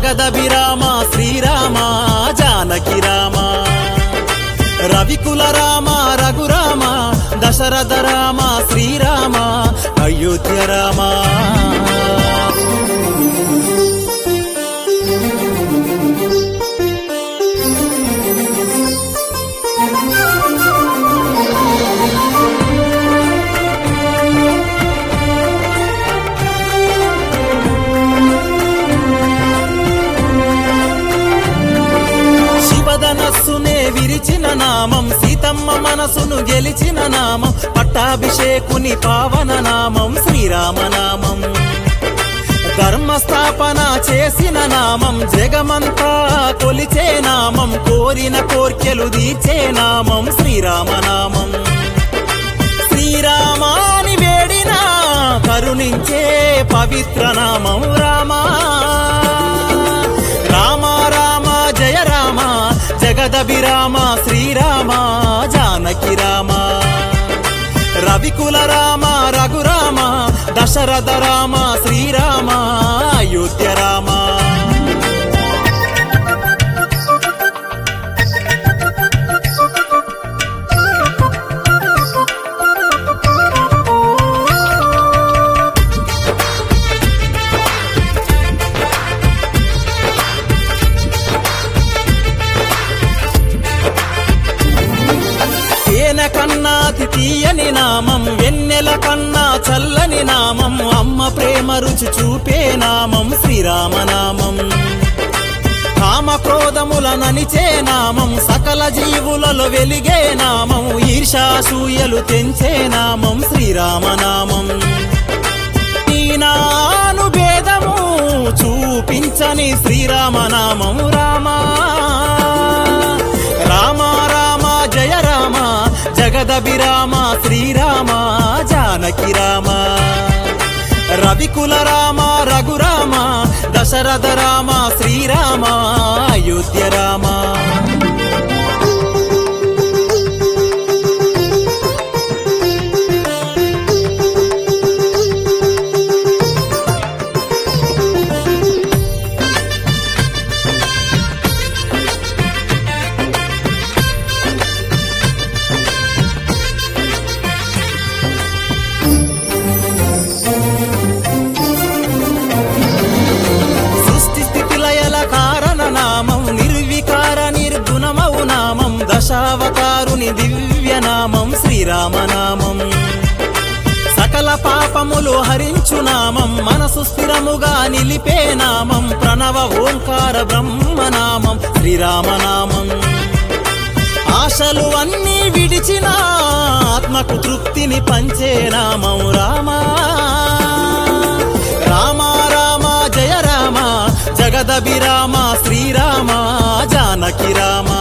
జగదభిరామ శ్రీరామ జానకి రామ రవికుల రామ రఘురామ దశరథ రామ శ్రీరామ అయోధ్య రామ శివధనస్సునే విరిచిన నామం సీతమ్మ మనసును గెలిచిన నామం పట్టాభిషేకుని పావన నామం శ్రీరామనామం ధర్మస్థాపన చేసిన నామం జగమంతా కొలిచే నామం కోరిన కోర్కెలు తీర్చే నామం శ్రీరామనామం శ్రీరామాని వేడిన కరుణించే పవిత్ర నామం రామా రామ రామ జయ రామ జగదభిరామ శ్రీరామ జానకి రామ రవికుల రామ రఘురామ దశరథ రామ శ్రీరామ అయోధ్య రామ తేనె కన్నాతి తీయని నామం వెన్నెల కన్నా చల్లని నామం అమ్మ ప్రేమ రుచి చూపే నామం శ్రీరామనామం కామ క్రోధముల ననిచే నామం సకల జీవులలో వెలిగే నామం ఈర్షాసూయలు తెంచే నామం శ్రీరామనామం ఈనాను భేదము చూపించని శ్రీరామనామం రామా రామ రామ జయ రామ జగదభిరామ శ్రీరామ జానకి రామ రవికుల రామ రఘురామ దశరథ రామ శ్రీరామ అయోధ్య రామ సృష్టి స్థితి లయల కారణ నామం నిర్వికార నిర్గుణమౌ నామం దశావతారుని దివ్య నామం శ్రీరామనామం సకల పాపములు హరించు నామం మనసు స్థిరముగా నిలిపే నామం ప్రణవ ఓంకార బ్రహ్మనామం శ్రీరామనామం ఆశలు అన్నీ విడిచిన ఆత్మకు తృప్తిని పంచే నామం రామా రామ రామ జయ రామ జగదభిరామ శ్రీరామ జానకి రామ